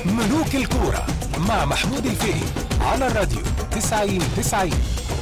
ملوك الكورة مع محمود الفقي على الراديو 90 90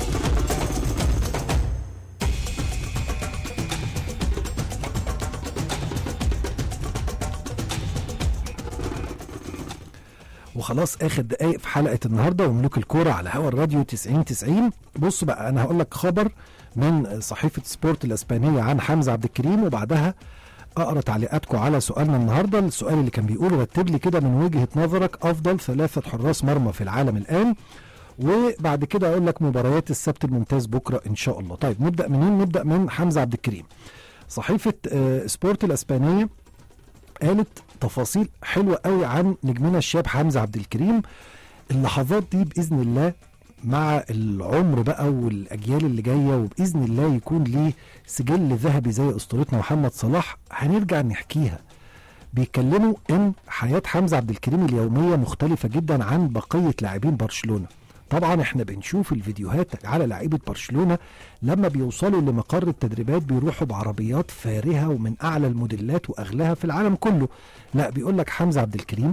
وخلاص اخر دقايق في حلقه النهارده وملوك الكوره على هوا الراديو 90 90 بص بقى انا هقول لك خبر من صحيفه سبورت الاسبانيه عن حمزه عبد الكريم وبعدها اقرا تعليقاتكم على سؤالنا النهارده السؤال اللي كان بيقول رتب لي كده من وجهه نظرك افضل ثلاثه حراس مرمى في العالم الان وبعد كده اقول لك مباريات السبت الممتاز بكره ان شاء الله طيب نبدا منين نبدا من حمزه عبد الكريم صحيفه آه، سبورت الاسبانيه قالت تفاصيل حلوه قوي عن نجمنا الشاب حمزه عبد الكريم اللحظات دي باذن الله مع العمر بقى والاجيال اللي جايه وباذن الله يكون ليه سجل ذهبي زي اسطورتنا محمد صلاح هنرجع نحكيها بيتكلموا ان حياه حمزه عبد الكريم اليوميه مختلفه جدا عن بقيه لاعبين برشلونه طبعا احنا بنشوف الفيديوهات على لعيبه برشلونه لما بيوصلوا لمقر التدريبات بيروحوا بعربيات فارهه ومن اعلى الموديلات واغلاها في العالم كله لا بيقول لك حمزه عبد الكريم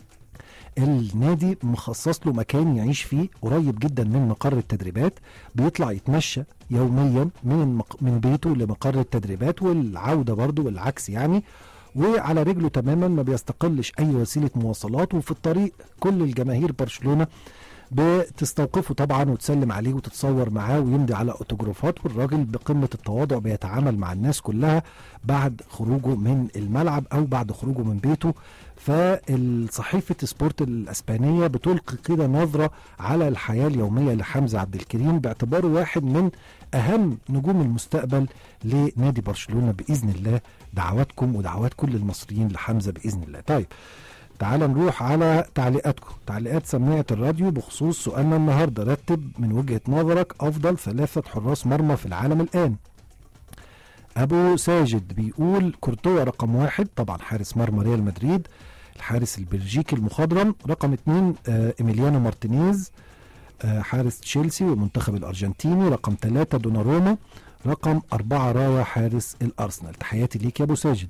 النادي مخصص له مكان يعيش فيه قريب جدا من مقر التدريبات بيطلع يتمشى يوميا من المق... من بيته لمقر التدريبات والعوده برضه والعكس يعني وعلى رجله تماما ما بيستقلش اي وسيله مواصلات وفي الطريق كل الجماهير برشلونه بتستوقفه طبعا وتسلم عليه وتتصور معاه ويمضي على اوتوجرافات والراجل بقمه التواضع بيتعامل مع الناس كلها بعد خروجه من الملعب او بعد خروجه من بيته فالصحيفه سبورت الاسبانيه بتلقي كده نظره على الحياه اليوميه لحمزه عبد الكريم باعتباره واحد من اهم نجوم المستقبل لنادي برشلونه باذن الله دعواتكم ودعوات كل المصريين لحمزه باذن الله طيب تعال نروح على تعليقاتكم تعليقات سماعة الراديو بخصوص سؤالنا النهاردة رتب من وجهة نظرك أفضل ثلاثة حراس مرمى في العالم الآن أبو ساجد بيقول كورتوا رقم واحد طبعا حارس مرمى ريال مدريد الحارس البلجيكي المخضرم رقم اتنين آه إيميليانو مارتينيز آه حارس تشيلسي والمنتخب الأرجنتيني رقم ثلاثة دوناروما رقم أربعة رايا حارس الأرسنال تحياتي ليك يا أبو ساجد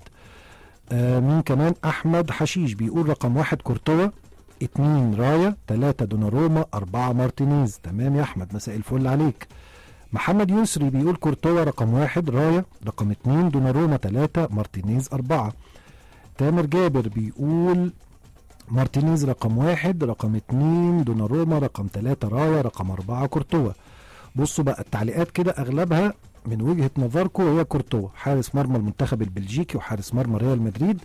آه مين كمان احمد حشيش بيقول رقم واحد كورتوا اتنين رايا تلاتة دوناروما اربعة مارتينيز تمام يا احمد مساء الفل عليك محمد يسري بيقول كورتوا رقم واحد رايا رقم اتنين دوناروما تلاتة مارتينيز اربعة تامر جابر بيقول مارتينيز رقم واحد رقم اتنين دوناروما رقم تلاتة رايا رقم اربعة كورتوا بصوا بقى التعليقات كده اغلبها من وجهه نظركم هي كورتوا حارس مرمى المنتخب البلجيكي وحارس مرمى ريال مدريد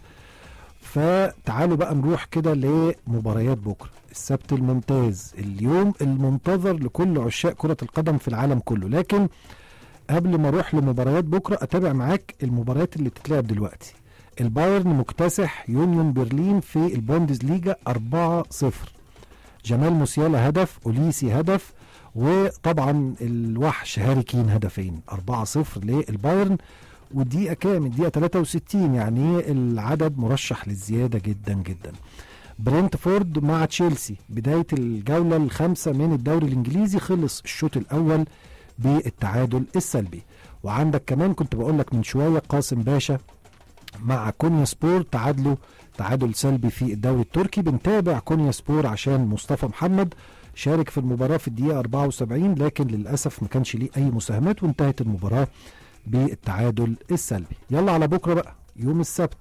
فتعالوا بقى نروح كده لمباريات بكره السبت الممتاز اليوم المنتظر لكل عشاق كره القدم في العالم كله لكن قبل ما اروح لمباريات بكره اتابع معاك المباريات اللي بتتلعب دلوقتي البايرن مكتسح يونيون برلين في البوندسليجا 4-0 جمال موسيالا هدف اوليسي هدف وطبعا الوحش هاري كين هدفين 4-0 للبايرن والدقيقة كام؟ الدقيقة 63 يعني العدد مرشح للزيادة جدا جدا. برنتفورد مع تشيلسي بداية الجولة الخامسة من الدوري الإنجليزي خلص الشوط الأول بالتعادل السلبي وعندك كمان كنت بقول لك من شوية قاسم باشا مع كونيا سبور تعادلوا تعادل سلبي في الدوري التركي بنتابع كونيا سبور عشان مصطفى محمد شارك في المباراة في الدقيقة 74 لكن للأسف ما كانش ليه أي مساهمات وانتهت المباراة بالتعادل السلبي يلا على بكرة بقى يوم السبت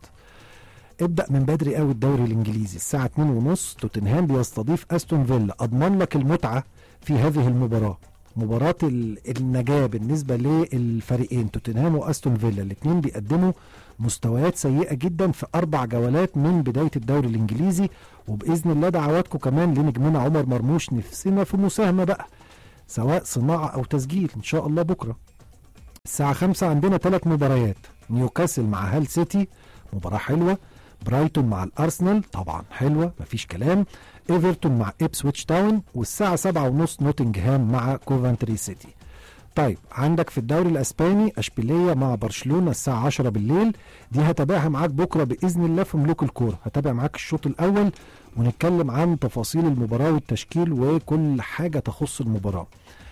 ابدأ من بدري قوي الدوري الإنجليزي الساعة 2 ونص توتنهام بيستضيف أستون فيلا أضمن لك المتعة في هذه المباراة مباراة النجاة بالنسبة للفريقين توتنهام وأستون فيلا الاثنين بيقدموا مستويات سيئة جدا في أربع جولات من بداية الدوري الإنجليزي وبإذن الله دعواتكم كمان لنجمنا عمر مرموش نفسنا في مساهمة بقى سواء صناعة أو تسجيل إن شاء الله بكرة الساعة خمسة عندنا ثلاث مباريات نيوكاسل مع هال سيتي مباراة حلوة برايتون مع الأرسنال طبعا حلوة مفيش كلام ايفرتون مع إبسويتش تاون والساعة سبعة ونص نوتنجهام مع كوفنتري سيتي طيب عندك في الدوري الاسباني اشبيليه مع برشلونه الساعه 10 بالليل دي هتابعها معاك بكره باذن الله في ملوك الكوره هتابع معاك الشوط الاول ونتكلم عن تفاصيل المباراه والتشكيل وكل حاجه تخص المباراه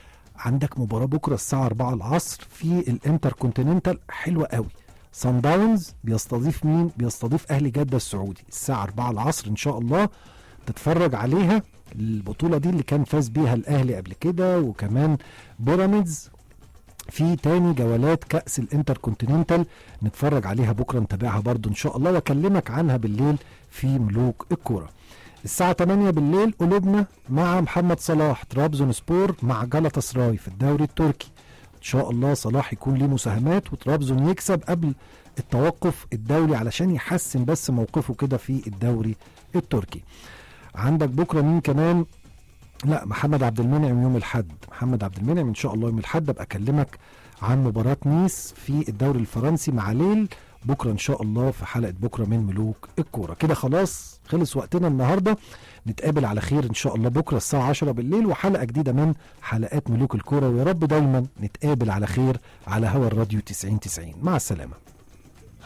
عندك مباراه بكره الساعه 4 العصر في الانتر كونتيننتال حلوه قوي سان داونز بيستضيف مين بيستضيف اهلي جده السعودي الساعه 4 العصر ان شاء الله تتفرج عليها البطوله دي اللي كان فاز بيها الاهلي قبل كده وكمان بيراميدز في تاني جولات كأس الانتر كونتيننتال نتفرج عليها بكرة نتابعها برضو ان شاء الله واكلمك عنها بالليل في ملوك الكورة الساعة 8 بالليل قلوبنا مع محمد صلاح ترابزون سبور مع جلطة سراي في الدوري التركي ان شاء الله صلاح يكون ليه مساهمات وترابزون يكسب قبل التوقف الدولي علشان يحسن بس موقفه كده في الدوري التركي عندك بكرة مين كمان لا محمد عبد المنعم يوم الاحد محمد عبد المنعم ان شاء الله يوم الاحد ابقى اكلمك عن مباراه نيس في الدوري الفرنسي مع ليل بكره ان شاء الله في حلقه بكره من ملوك الكوره كده خلاص خلص وقتنا النهارده نتقابل على خير ان شاء الله بكره الساعه 10 بالليل وحلقه جديده من حلقات ملوك الكوره ويا رب دايما نتقابل على خير على هوا الراديو 90 90 مع السلامه